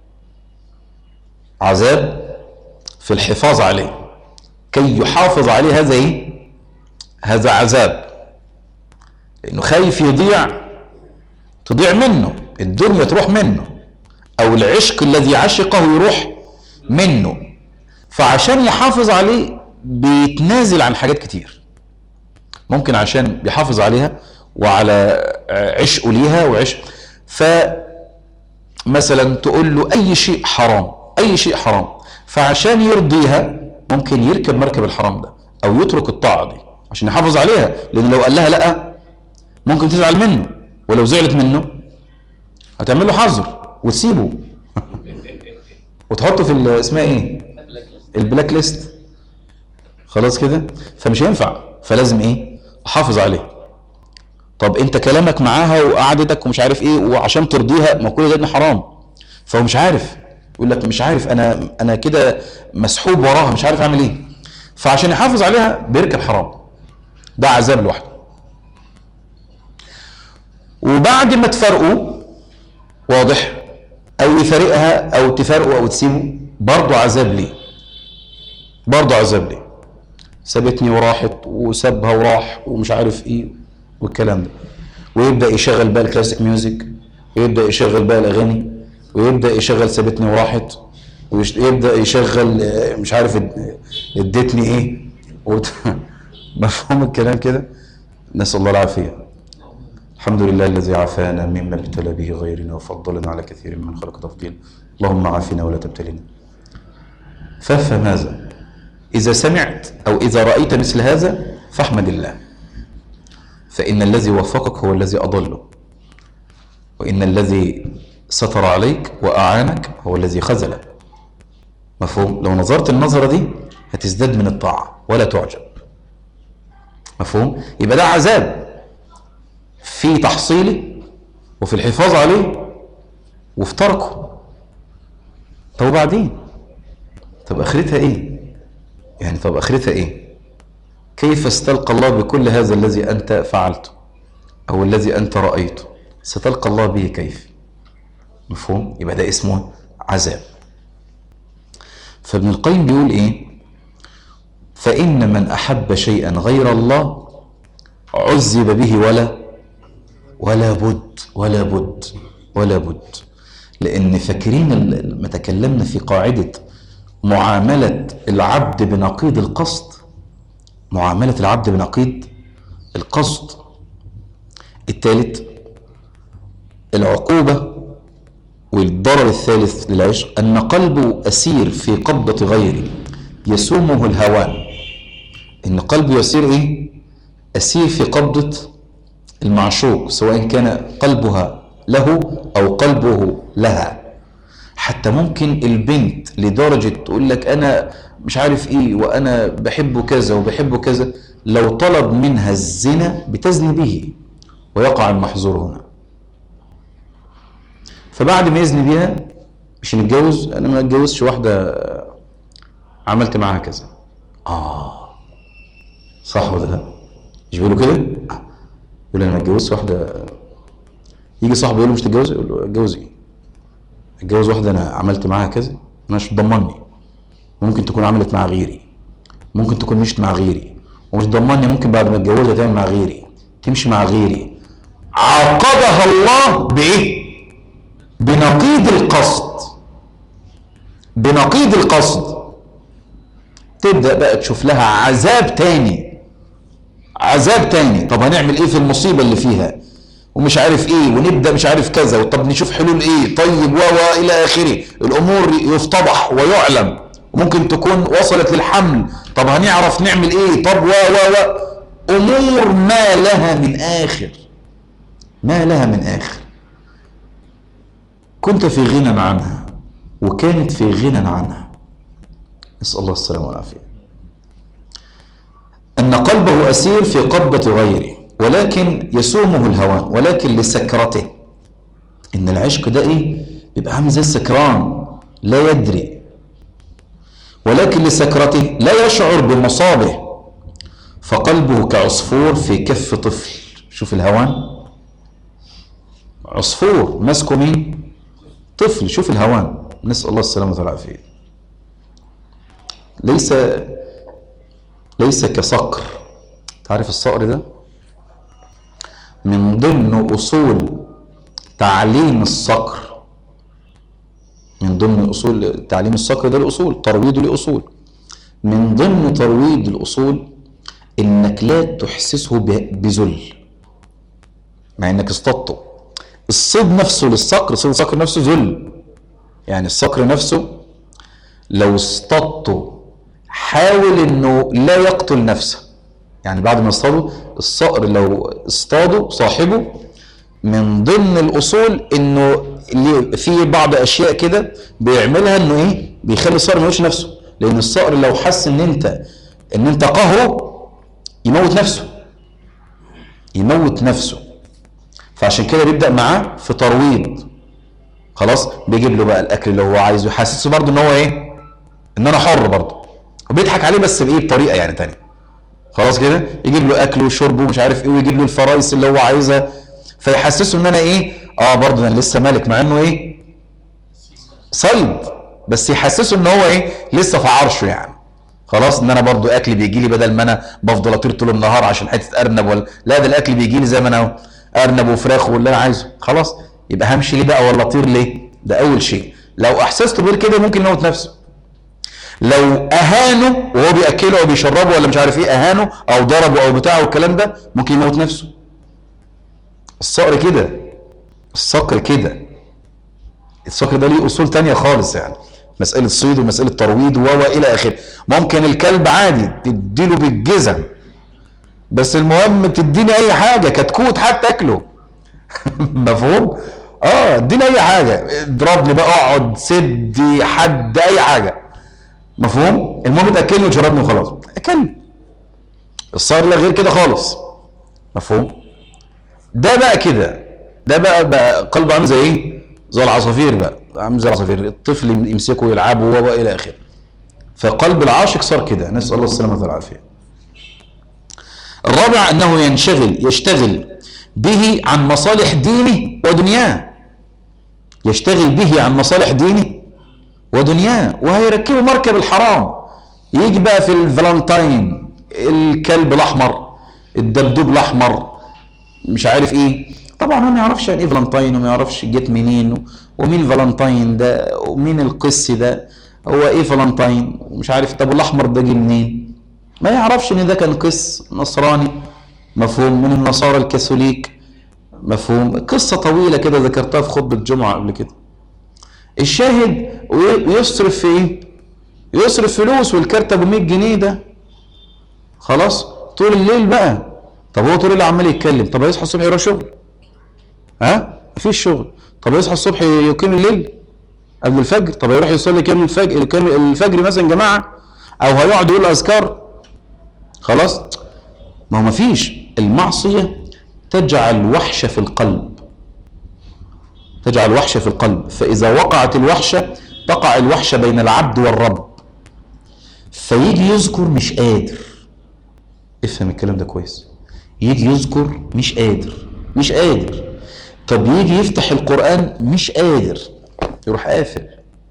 عذاب في الحفاظ عليه كي يحافظ عليه هذا ايه هذا عذاب لانه خايف يضيع تضيع منه الدنيا تروح منه او العشق الذي عشقه يروح منه فعشان يحافظ عليه بيتنازل عن حاجات كتير ممكن عشان بيحافظ عليها وعلى عشقه ليها وعشق فمثلا تقول له اي شيء حرام اي شيء حرام فعشان يرضيها ممكن يركب مركب الحرام ده او يترك الطاعه دي عشان يحافظ عليها لان لو قال لها لا ممكن تزعل منه ولو زعلت منه هتعمل له حظر وتسيبه وتحطه في اسمها ايه البلاك ليست خلاص كده فمش هينفع فلازم ايه احافظ عليه طب انت كلامك معاها وقعدتك ومش عارف ايه وعشان ترضيها ما كل ده ابن حرام فهو مش عارف يقول لك مش عارف انا انا كده مسحوب وراها مش عارف اعمل ايه فعشان يحافظ عليها بيركب حرام ده عذاب لوحده وبعد ما تفرقوا واضح او يفارقها او تفارقوا او تسيبوا برضه عذاب ليه برضه عذاب ليه سابتني وراحت وسابها وراح ومش عارف ايه والكلام ده ويبدا يشغل بقى الكلاسيك ميوزك ويبدا يشغل بقى الاغاني ويبدا يشغل سابتني وراحت ويبدا يشغل مش عارف اديتني ايه مفهوم الكلام كده نسال الله العافيه الحمد لله الذي عافانا مما ابتلى به غيرنا وفضلنا على كثير من خلق تفضيل اللهم عافنا ولا تبتلنا فماذا إذا سمعت أو إذا رأيت مثل هذا فاحمد الله فإن الذي وفقك هو الذي أضله وإن الذي ستر عليك وأعانك هو الذي خذلك مفهوم لو نظرت النظرة دي هتزداد من الطاعة ولا تعجب مفهوم يبقى ده عذاب في تحصيله وفي الحفاظ عليه وفي تركه طب وبعدين طب اخرتها ايه يعني طب اخرتها ايه كيف استلقى الله بكل هذا الذي انت فعلته او الذي انت رايته ستلقى الله به كيف مفهوم يبقى ده اسمه عذاب فابن القيم بيقول ايه فان من احب شيئا غير الله عذب به ولا ولا بد ولا بد ولا بد لأن فاكرين ال- ما تكلمنا في قاعدة معاملة العبد بنقيض القصد معاملة العبد بنقيض القصد الثالث العقوبة والضرر الثالث للعشق أن قلبه أسير في قبضة غيره يسومه الهوان إن قلبه يسير إيه؟ أسير في قبضة المعشوق سواء كان قلبها له أو قلبه لها حتى ممكن البنت لدرجة تقول لك أنا مش عارف إيه وأنا بحبه كذا وبحبه كذا لو طلب منها الزنا بتزني به ويقع المحظور هنا فبعد ما يزني بيها مش نتجوز انا ما اتجوزش واحده عملت معاها كذا اه صح ولا لا مش بيقولوا كده آه. يقول انا ما اتجوزش واحده يجي صاحبه يقول له مش تتجوز يقول له اتجوز ايه اتجوز واحده انا عملت معاها كذا انا مش ضمني ممكن تكون عملت مع غيري ممكن تكون مشت مع غيري ومش ضمني ممكن بعد ما اتجوزها تعمل مع غيري تمشي مع غيري عاقبها الله بايه بنقيض القصد بنقيض القصد تبدأ بقى تشوف لها عذاب تاني عذاب تاني طب هنعمل ايه في المصيبة اللي فيها ومش عارف ايه ونبدأ مش عارف كذا طب نشوف حلول ايه طيب و و الى اخره الامور يفتضح ويعلم وممكن تكون وصلت للحمل طب هنعرف نعمل ايه طب و و و امور ما لها من اخر ما لها من اخر كنت في غنى عنها وكانت في غنى عنها نسأل الله السلامة والعافية أن قلبه أسير في قبضة غيره ولكن يسومه الهوان ولكن لسكرته إن العشق ده إيه بيبقى عامل زي السكران لا يدري ولكن لسكرته لا يشعر بمصابه فقلبه كعصفور في كف طفل شوف الهوان عصفور ماسكه مين طفل شوف الهوان نسأل الله السلامة والعافية ليس ليس كصقر تعرف الصقر ده من ضمن أصول تعليم الصقر من ضمن أصول تعليم الصقر ده الأصول ترويضه لأصول من ضمن ترويض الأصول إنك لا تحسسه ب- بذل مع إنك اصطدته الصيد نفسه للصقر صيد الصقر نفسه ذل يعني الصقر نفسه لو اصطادته حاول انه لا يقتل نفسه يعني بعد ما اصطاده الصقر لو اصطاده صاحبه من ضمن الاصول انه اللي في بعض اشياء كده بيعملها انه ايه بيخلي الصقر ما يموتش نفسه لان الصقر لو حس ان انت ان انت قهره يموت نفسه يموت نفسه فعشان كده بيبدا معاه في ترويض خلاص بيجيب له بقى الاكل اللي هو عايزه يحسسه برضه ان هو ايه ان انا حر برضه وبيضحك عليه بس بايه بطريقه يعني تانية خلاص كده يجيب له اكل وشرب ومش عارف ايه ويجيب له الفرايس اللي هو عايزها فيحسسه ان انا ايه اه برضه انا لسه مالك مع انه ايه صيد بس يحسسه ان هو ايه لسه في عرشه يعني خلاص ان انا برضو اكل بيجي لي بدل ما انا بفضل اطير طول النهار عشان حته ارنب ولا لا ده الاكل بيجي لي زي ما انا ارنب وفراخ واللي انا عايزه خلاص يبقى همشي ليه بقى ولا اطير ليه ده اول شيء لو احسسته غير كده ممكن يموت نفسه لو اهانه وهو بياكله او بيشربه ولا مش عارف ايه اهانه او ضربه او بتاعه والكلام ده ممكن يموت نفسه الصقر كده الصقر كده الصقر ده ليه اصول تانية خالص يعني مسألة صيد ومسألة ترويض و و إلى آخره ممكن الكلب عادي تديله بالجزم بس المهم تديني أي حاجة كتكوت حتى أكله مفهوم؟ اه اديني أي حاجة اضربني بقى اقعد سدي حد أي حاجة مفهوم؟ المهم تأكلني وتشربني وخلاص كلب الصقر لا غير كده خالص مفهوم؟ ده بقى كده ده بقى, بقى قلبه عامل زي ايه؟ زي العصافير بقى عامل زي العصافير الطفل يمسكه يلعبه و الى اخره فقلب العاشق صار كده نسال الله السلامه والعافيه الرابع انه ينشغل يشتغل به عن مصالح دينه ودنياه يشتغل به عن مصالح دينه ودنياه وهيركبه مركب الحرام يجي بقى في الفالنتاين الكلب الاحمر الدبدوب الاحمر مش عارف ايه طبعا هو ما يعرفش يعني ايه فالنتاين وما يعرفش جت منين ومين فالنتاين ده ومين القس ده هو ايه فالنتاين ومش عارف طب الاحمر ده جه منين ما يعرفش ان ده كان قس نصراني مفهوم من النصارى الكاثوليك مفهوم قصة طويلة كده ذكرتها في خطبة الجمعة قبل كده الشاهد ويصرف في ايه يصرف فلوس والكارت ابو 100 جنيه ده خلاص طول الليل بقى طب هو طول الليل عمال يتكلم طب هيصحى الصبح يروح شغل ها مفيش شغل طب يصحى الصبح يقيم الليل قبل الفجر طب هيروح يصلي كام الفجر كام الفجر مثلا جماعه او هيقعد يقول اذكار خلاص ما هو مفيش المعصيه تجعل وحشه في القلب تجعل وحشه في القلب فاذا وقعت الوحشه تقع الوحشه بين العبد والرب فيجي يذكر مش قادر افهم الكلام ده كويس يجي يذكر مش قادر مش قادر طب يجي يفتح القرآن مش قادر يروح قافل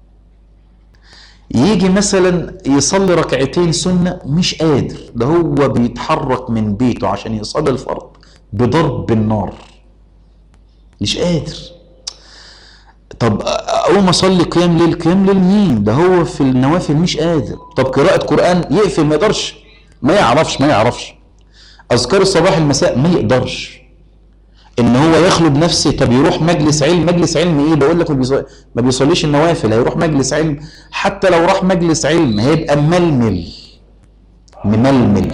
يجي مثلا يصلي ركعتين سنة مش قادر ده هو بيتحرك من بيته عشان يصلي الفرض بضرب النار مش قادر طب اقوم اصلي قيام ليل قيام ليل مين ده هو في النوافل مش قادر طب قراءة قرآن يقفل ما يقدرش ما يعرفش ما يعرفش اذكار الصباح المساء ما يقدرش ان هو يخلو بنفسه طب يروح مجلس علم مجلس علم ايه بقول لك ما بيصليش النوافل هيروح مجلس علم حتى لو راح مجلس علم هيبقى مململ مململ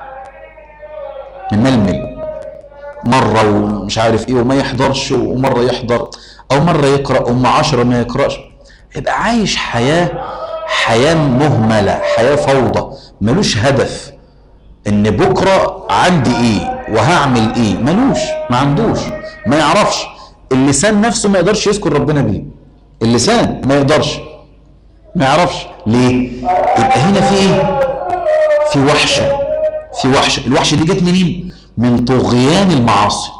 مململ مرة ومش عارف ايه وما يحضرش ومرة يحضر او مرة يقرأ وما عشرة ما يقرأش يبقى عايش حياة حياة مهملة حياة فوضى ملوش هدف ان بكرة عندي ايه وهعمل ايه ملوش ما عندوش ما يعرفش اللسان نفسه ما يقدرش يذكر ربنا بيه اللسان ما يقدرش ما يعرفش ليه يبقى هنا في ايه في وحشة في وحشة الوحشة دي جت منين من طغيان المعاصي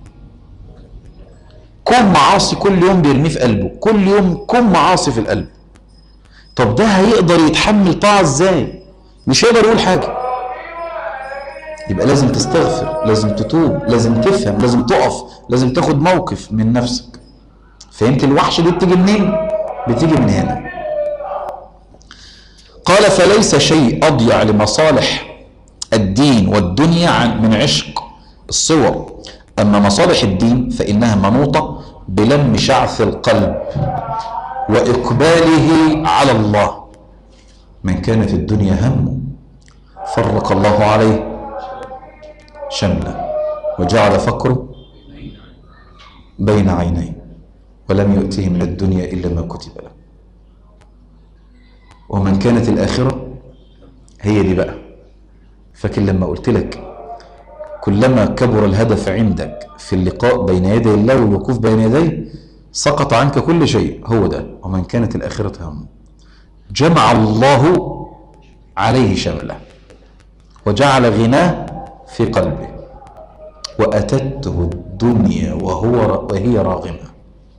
كم معاصي كل يوم بيرميه في قلبه كل يوم كم معاصي في القلب طب ده هيقدر يتحمل طاعة ازاي مش هيقدر يقول حاجة يبقى لازم تستغفر لازم تتوب لازم تفهم لازم تقف لازم تاخد موقف من نفسك فهمت الوحشة دي بتيجي منين بتيجي من هنا قال فليس شيء أضيع لمصالح الدين والدنيا عن من عشق الصور أما مصالح الدين فإنها منوطة بلم شعث القلب وإقباله على الله من كانت الدنيا همه فرق الله عليه شملا وجعل فقره بين عينيه ولم يؤته من الدنيا إلا ما كتب له ومن كانت الآخرة هي دي بقى فاكر لما قلت لك كلما كبر الهدف عندك في اللقاء بين يدي الله والوقوف بين يديه سقط عنك كل شيء هو ده ومن كانت الآخرة همه جمع الله عليه شمله وجعل غناه في قلبه وأتته الدنيا وهو وهي راغمة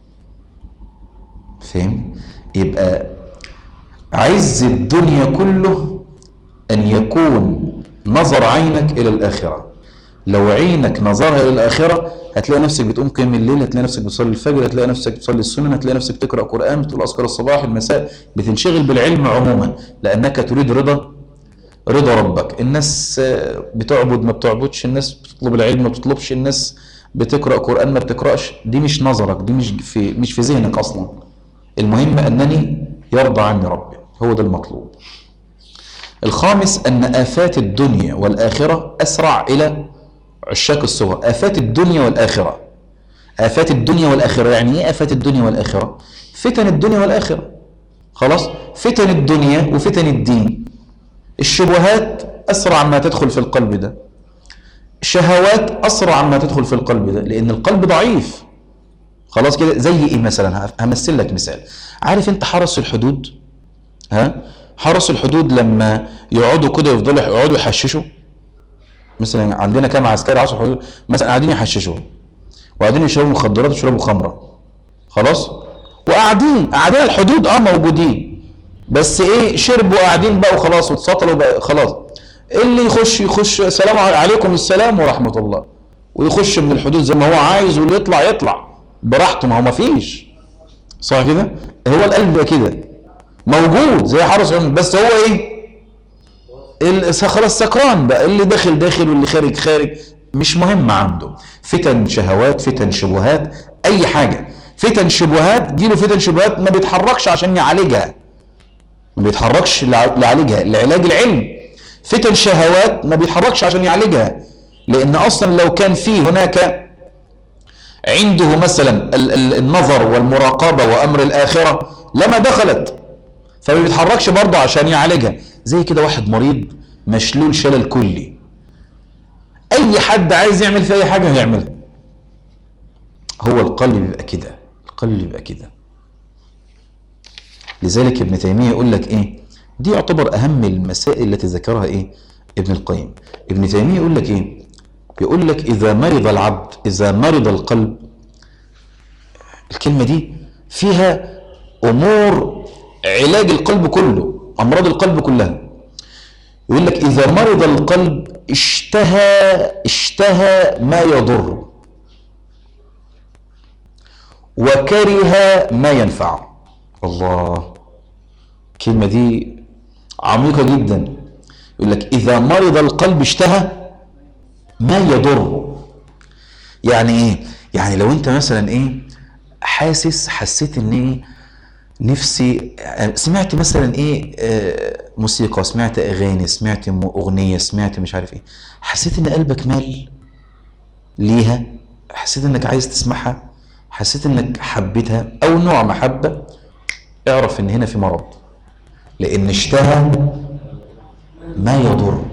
فهم؟ يبقى عز الدنيا كله أن يكون نظر عينك إلى الآخرة لو عينك نظرها إلى الآخرة هتلاقي نفسك بتقوم قيام الليل هتلاقي نفسك بتصلي الفجر هتلاقي نفسك بتصلي السنن هتلاقي نفسك تقرأ قرآن بتقول أذكار الصباح المساء بتنشغل بالعلم عموما لأنك تريد رضا رضا ربك الناس بتعبد ما بتعبدش الناس بتطلب العلم ما بتطلبش الناس بتقرأ قرآن ما بتقرأش دي مش نظرك دي مش في مش في ذهنك أصلا المهم أنني يرضى عني ربي هو ده المطلوب الخامس أن آفات الدنيا والآخرة أسرع إلى عشاق الصور آفات الدنيا والآخرة آفات الدنيا والآخرة يعني إيه آفات الدنيا والآخرة فتن الدنيا والآخرة خلاص فتن الدنيا وفتن الدين الشبهات أسرع ما تدخل في القلب ده الشهوات أسرع ما تدخل في القلب ده لأن القلب ضعيف خلاص كده زي إيه مثلا همثل لك مثال عارف أنت حرس الحدود ها حرس الحدود لما يقعدوا كده يفضلوا يقعدوا يحششوا مثلا عندنا كام عسكري حرس الحدود مثلا قاعدين يحششوا وقاعدين يشربوا مخدرات ويشربوا خمره خلاص وقاعدين قاعدين على الحدود اه موجودين بس ايه شربوا قاعدين بقى وخلاص واتسطلوا بقى خلاص اللي يخش يخش السلام عليكم السلام ورحمه الله ويخش من الحدود زي ما هو عايز واللي يطلع يطلع براحته ما هو ما فيش صح كده هو القلب بقى كده موجود زي حرس عمر بس هو ايه ال- خلاص سكران بقى اللي داخل داخل واللي خارج خارج مش مهم عنده فتن شهوات فتن شبهات اي حاجه فتن شبهات جيله فتن شبهات ما بيتحركش عشان يعالجها ما بيتحركش لع- ليعالجها لعلاج العلم فتن شهوات ما بيتحركش عشان يعالجها لان اصلا لو كان في هناك عنده مثلا ال- ال- النظر والمراقبه وامر الاخره لما دخلت فما بيتحركش برضه عشان يعالجها زي كده واحد مريض مشلول شلل كلي اي حد عايز يعمل في اي حاجه هيعملها هو القلب بيبقى كده القلب بيبقى كده لذلك ابن تيميه يقول لك ايه دي يعتبر اهم المسائل التي ذكرها ايه ابن القيم ابن تيميه يقول لك ايه يقول لك اذا مرض العبد اذا مرض القلب الكلمه دي فيها امور علاج القلب كله امراض القلب كلها يقول لك اذا مرض القلب اشتهى اشتهى ما يضر وكره ما ينفع الله الكلمه دي عميقه جدا يقول لك اذا مرض القلب اشتهى ما يضر يعني ايه يعني لو انت مثلا ايه حاسس حسيت ان ايه نفسي سمعت مثلا ايه آه، موسيقى سمعت اغاني سمعت م- اغنيه سمعت مش عارف ايه حسيت ان قلبك مال ليها حسيت انك عايز تسمعها حسيت انك حبيتها او نوع محبه اعرف ان هنا في مرض لان اشتهى ما يضر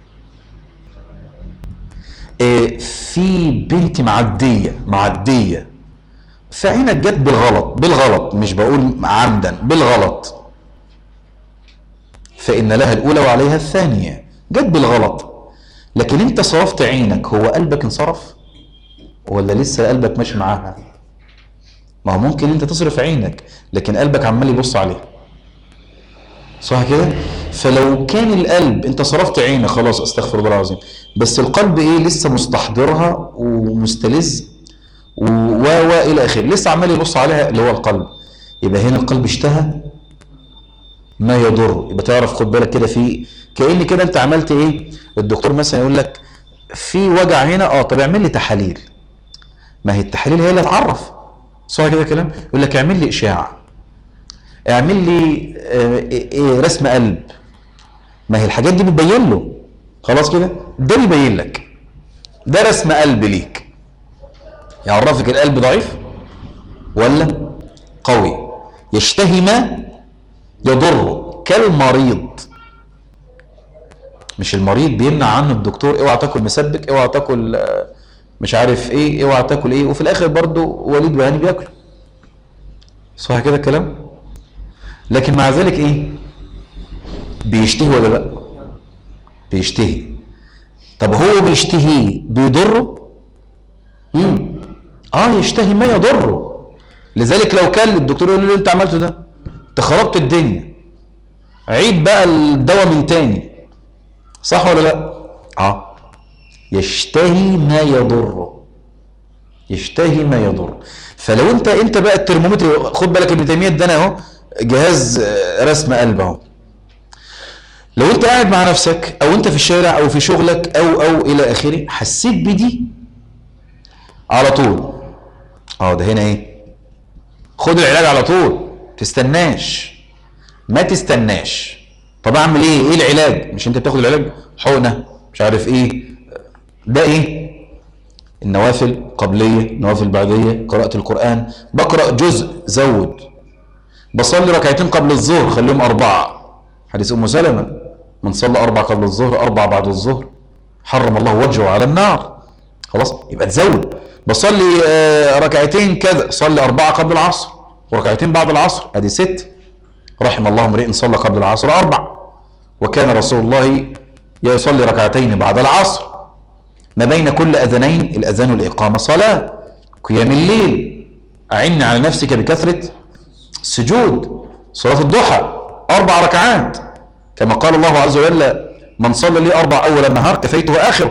إيه، في بنت معديه معديه فعينك جت بالغلط بالغلط مش بقول عمدا بالغلط فإن لها الأولى وعليها الثانية جت بالغلط لكن أنت صرفت عينك هو قلبك انصرف ولا لسه قلبك ماشي معاها ما هو ممكن أنت تصرف عينك لكن قلبك عمال يبص عليها صح كده فلو كان القلب انت صرفت عينك خلاص استغفر الله العظيم بس القلب ايه لسه مستحضرها ومستلذ و و و الى اخره لسه عمال يبص عليها اللي هو القلب يبقى هنا القلب اشتهى ما يضر يبقى تعرف خد بالك كده في كأن كده انت عملت ايه الدكتور مثلا يقول لك في وجع هنا اه طب اعمل لي تحاليل ما هي التحاليل هي اللي تعرف صح كده كلام يقول لك اعمل لي اشعه اعمل لي آه، إيه إيه رسم قلب ما هي الحاجات دي بتبين له خلاص كده ده بيبين لك ده رسم قلب ليك يعرفك القلب ضعيف ولا قوي يشتهي ما يضره كالمريض مش المريض بيمنع عنه الدكتور اوعى تاكل مسبك اوعى تاكل آه، مش عارف ايه اوعى تاكل ايه وفي الاخر برضه وليد وهاني بياكلوا صح كده الكلام لكن مع ذلك ايه بيشتهي ولا لا بيشتهي طب هو بيشتهي بيضره مم. اه يشتهي ما يضره لذلك لو كان الدكتور يقول له انت عملته ده انت خربت الدنيا عيد بقى الدواء من تاني صح ولا لا اه يشتهي ما يضره يشتهي ما يضر فلو انت انت بقى الترمومتر خد بالك ابن تيميه ادانا اهو جهاز آه، رسم قلب اهو لو انت قاعد مع نفسك او انت في الشارع او في شغلك او او الى اخره حسيت بدي على طول اه ده هنا ايه خد العلاج على طول تستناش ما تستناش طب اعمل ايه ايه العلاج مش انت بتاخد العلاج حقنه مش عارف ايه ده ايه النوافل قبليه نوافل بعديه قراءه القران بقرا جزء زود بصلي ركعتين قبل الظهر خليهم اربعه حديث ام سلمه من صلى اربع قبل الظهر اربع بعد الظهر حرم الله وجهه على النار خلاص يبقى تزود بصلي آه، ركعتين كذا صلي أربعة قبل العصر وركعتين بعد العصر ادي ست رحم الله امرئ صلى قبل العصر أربع وكان رسول الله يصلي ركعتين بعد العصر ما بين كل أذنين الأذان والإقامة صلاة قيام الليل أعني على نفسك بكثرة السجود صلاة الضحى أربع ركعات كما قال الله عز وجل من صلى لي أربع أول النهار كفيته آخره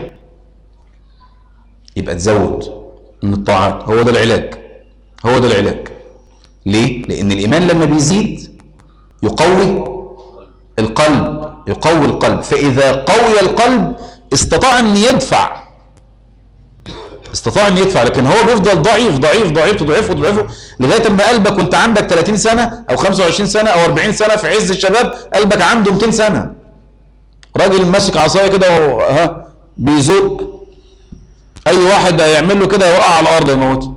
يبقى تزود من الطاعات هو ده العلاج هو ده العلاج ليه لان الايمان لما بيزيد يقوي القلب يقوي القلب فاذا قوي القلب استطاع ان يدفع استطاع ان يدفع لكن هو بيفضل ضعيف ضعيف ضعيف تضعفه تضعفه لغايه اما قلبك وانت عندك 30 سنه او 25 سنه او 40 سنه في عز الشباب قلبك عنده 200 سنه راجل ماسك عصايه كده وهو- ها بيزق اي واحد هيعمل له كده يوقع على الارض يموته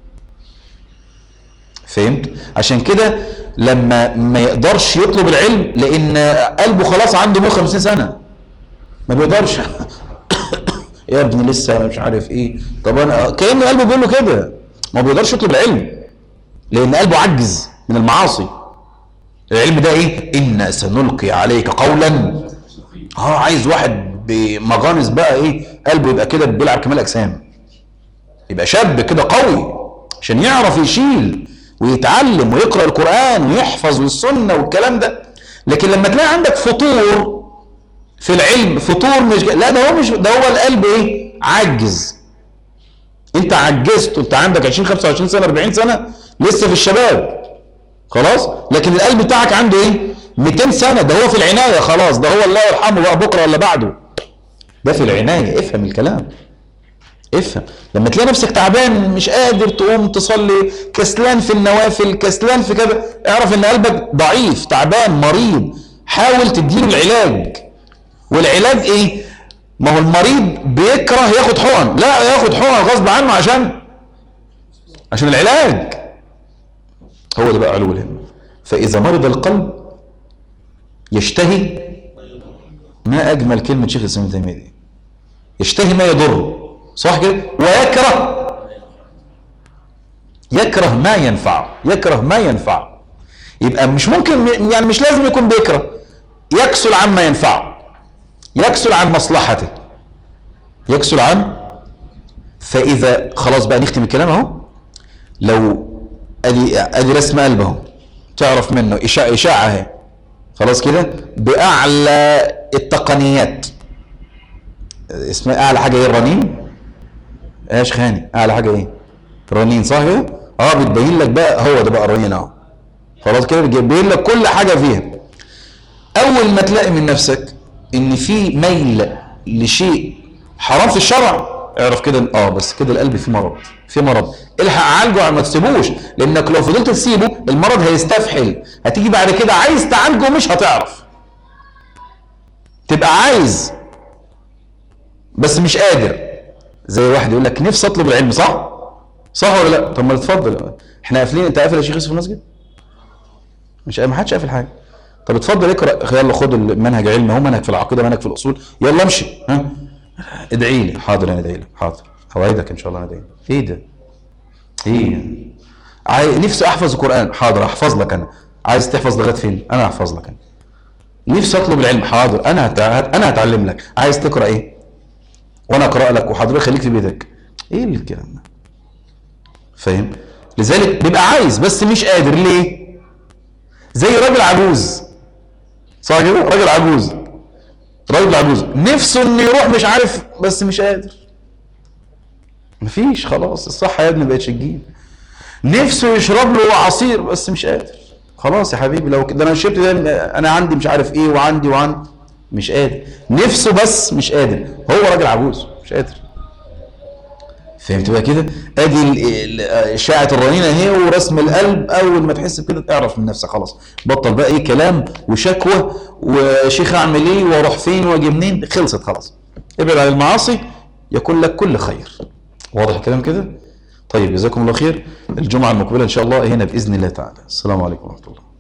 فهمت عشان كده لما ما يقدرش يطلب العلم لان قلبه خلاص عنده 150 سنه ما بيقدرش يا ابني لسه مش عارف ايه طب انا كانه قلبه بيقول له كده ما بيقدرش يطلب العلم لان قلبه عجز من المعاصي العلم ده ايه انا سنلقي عليك قولا اه عايز واحد بمغانس بقى ايه قلبه يبقى كده بيلعب كمال اجسام يبقى شاب كده قوي عشان يعرف يشيل ويتعلم ويقرا القران ويحفظ والسنه والكلام ده لكن لما تلاقي عندك فطور في العلم فطور مش لا ده هو مش ده هو القلب ايه عجز انت عجزت انت عندك 20 25 سنه 40 سنه لسه في الشباب خلاص لكن القلب بتاعك عنده ايه 200 سنه ده هو في العنايه خلاص ده هو الله يرحمه بقى بكره ولا بعده ده في العنايه افهم الكلام افهم لما تلاقي نفسك تعبان مش قادر تقوم تصلي كسلان في النوافل كسلان في كذا اعرف ان قلبك ضعيف تعبان مريض حاول تديله العلاج والعلاج ايه ما هو المريض بيكره ياخد حقن لا ياخد حقن غصب عنه عشان عشان العلاج هو ده بقى علو الهمه فاذا مرض القلب يشتهي ما اجمل كلمه شيخ الاسلام ابن تيميه دي يشتهي ما يضر صح كده ويكره يكره ما ينفعه يكره ما ينفعه يبقى مش ممكن يعني مش لازم يكون بيكره يكسل عما ينفعه يكسل عن مصلحته يكسل عن فاذا خلاص بقى نختم الكلام اهو لو ادي ادي رسم قلب اهو تعرف منه اشاعه اشاعه اهي خلاص كده باعلى التقنيات اسمها اعلى حاجه ايه الرنين ايش خاني اعلى حاجه ايه رنين صح كده اه بتبين لك بقى هو ده بقى الرنين اهو خلاص كده بيبين لك كل حاجه فيها اول ما تلاقي من نفسك ان في ميل لشيء حرام في الشرع اعرف كده اه بس كده القلب فيه مرض فيه مرض الحق عالجه ما تسيبوش لانك لو فضلت تسيبه المرض هيستفحل هتيجي بعد كده عايز تعالجه مش هتعرف تبقى عايز بس مش قادر زي واحد يقول لك نفسي اطلب العلم صح صح ولا لا طب ما اتفضل احنا قافلين انت قافل يا شيخ يوسف في المسجد مش ما حدش قافل حاجه طب اتفضل اقرا يلا خد المنهج علم اهو منهج في العقيده منهج في الاصول يلا امشي ها ادعي لي حاضر انا ادعي لك حاضر اوعدك ان شاء الله انا ادعي لك ايه ده ايه عاي... نفسي احفظ القران حاضر احفظ لك انا عايز تحفظ لغايه فين انا احفظ لك انا نفسي اطلب العلم حاضر انا هت... انا هتعلم لك عايز تقرا ايه وانا اقرا لك وحضرتك خليك في بيتك ايه الكلام ده فاهم لذلك بيبقى عايز بس مش قادر ليه زي راجل عجوز صح كده راجل عجوز راجل عجوز نفسه انه يروح مش عارف بس مش قادر مفيش خلاص الصحة يا ابني بقتش تجيب نفسه يشرب له عصير بس مش قادر خلاص يا حبيبي لو كده انا شربت ده انا عندي مش عارف ايه وعندي وعندي مش قادر نفسه بس مش قادر هو راجل عجوز مش قادر فهمت بقى كده ادي اشاعه الرنينه اهي ورسم القلب اول ما تحس بكده تعرف من نفسك خلاص بطل بقى ايه كلام وشكوى وشيخ اعمل ايه واروح فين واجي منين خلصت خلاص ابعد عن المعاصي يكون لك كل خير واضح الكلام كده طيب جزاكم الله خير الجمعه المقبله ان شاء الله هنا باذن الله تعالى السلام عليكم ورحمه الله